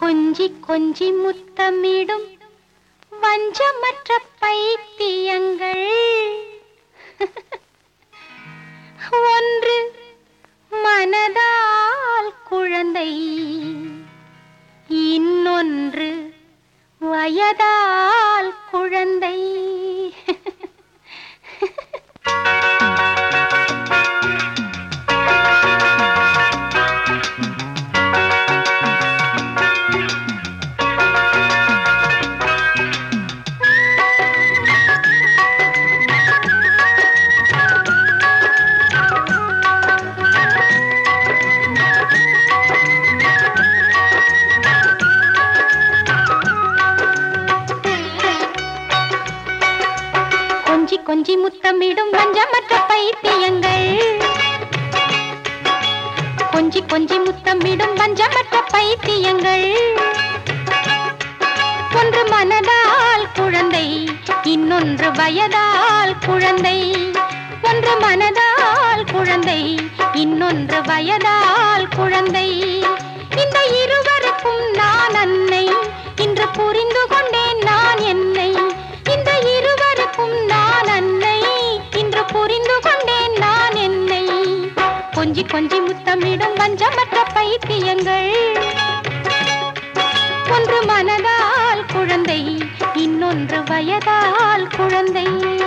கொஞ்சி கொஞ்சி முத்தமிடும் வஞ்சமற்ற பைத்தியங்கள் ஒன்று மனதால் குழந்தை இன்னொன்று வயதால் குழந்தை கொஞ்சி கொஞ்சி முத்தமிடும் வஞ்சமற்ற பைத்தியங்கள் கொஞ்சி கொஞ்சி முத்தமிடும் வஞ்சமற்ற பைத்தியங்கள் ஒன்று மனதால் குழந்தை இன்னொன்று வயதால் குழந்தை ஒன்று மனதால் குழந்தை இன்னொன்று வயதால் குழந்தை இந்த இருவருக்கும் நான் அன்னை இன்று புரிந்து கொண்டேன் நான் என்னை இந்த இருவருக்கும் நான் அன்னை இன்று புரிந்து கொண்டேன் நான் என்னை கொஞ்சி கொஞ்சி முத்தமிடும் வஞ்சமற்ற பைத்தியங்கள் ஒன்று மனதால் குழந்தை இன்னொன்று வயதால் குழந்தை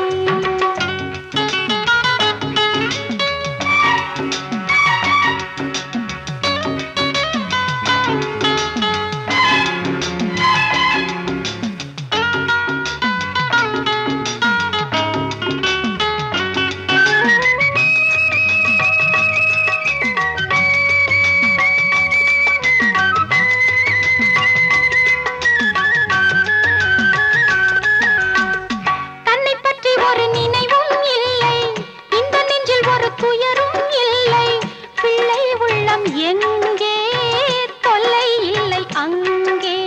தன்னை பற்றி ஒரு நினைவும் இல்லை இந்த நெஞ்சில் ஒரு துயரும் இல்லை பிள்ளை உள்ளம் எங்கே தொல்லை இல்லை அங்கே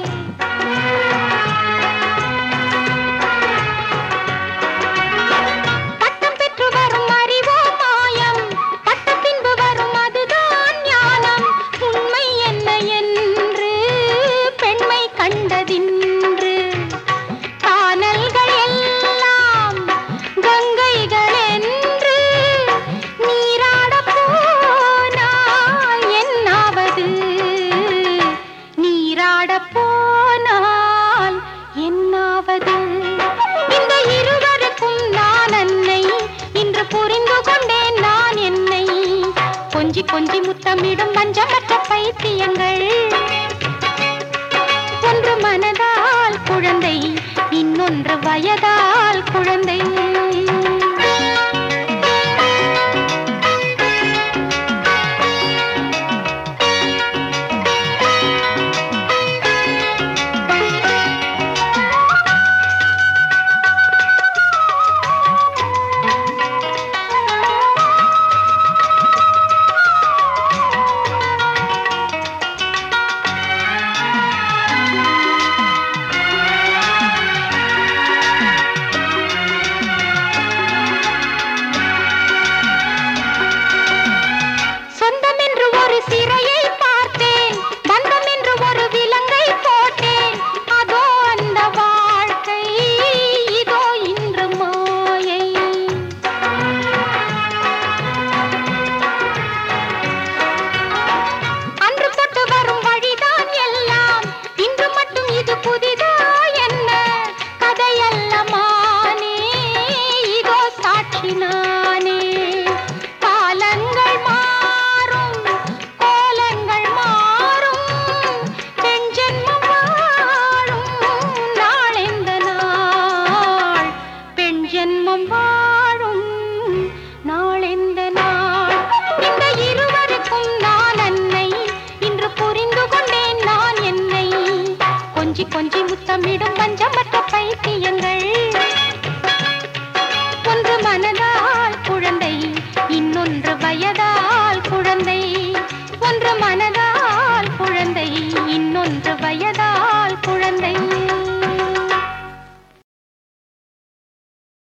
பட்டம் பெற்று வரும் அறிவோ மாயம் பட்ட பின்பு வரும் அதுதான் ஞானம் உண்மை என்ன என்று பெண்மை கண்டதின்று கானல்கள் எல்லாம் கங்கைகள் என்று நீராடப் போனால் என்னாவது நீராடப் போனால் என்னாவது இந்த இருவருக்கும் நான் அன்னை இன்று புரிந்து கொண்டேன் நான் என்னை கொஞ்சி கொஞ்சி முத்தமிடும் வஞ்சமற்ற பைத்தியங்கள் ஒன்று மனதால் குழந்தை இன்னொன்று வயதால் குழந்தை சொந்தம் என்று ஒரு சிறையை பார்த்தேன் பந்தம் என்று ஒரு விலங்கை போட்டேன் அதோ அந்த வாழ்க்கை இதோ இன்று மாயை அன்று தொட்டு வரும் வழிதான் எல்லாம் இன்று மட்டும் இது புதிதா என்ன கதையல்ல மானே இதோ சாட்சி நானே காலங்கள் மாறும் கோலங்கள் மாறும் பெண் ஜென்மம் வாழும் நாளெந்த நாள் பெண் ஜென்மம் வாழும் நாளெந்த நாள் இந்த இருவருக்கும் நான் அன்னை இன்று புரிந்து கொண்டேன் நான் என்னை கொஞ்சி கொஞ்சி முத்தமிடும் பஞ்சமற்ற பைத்தியங்கள்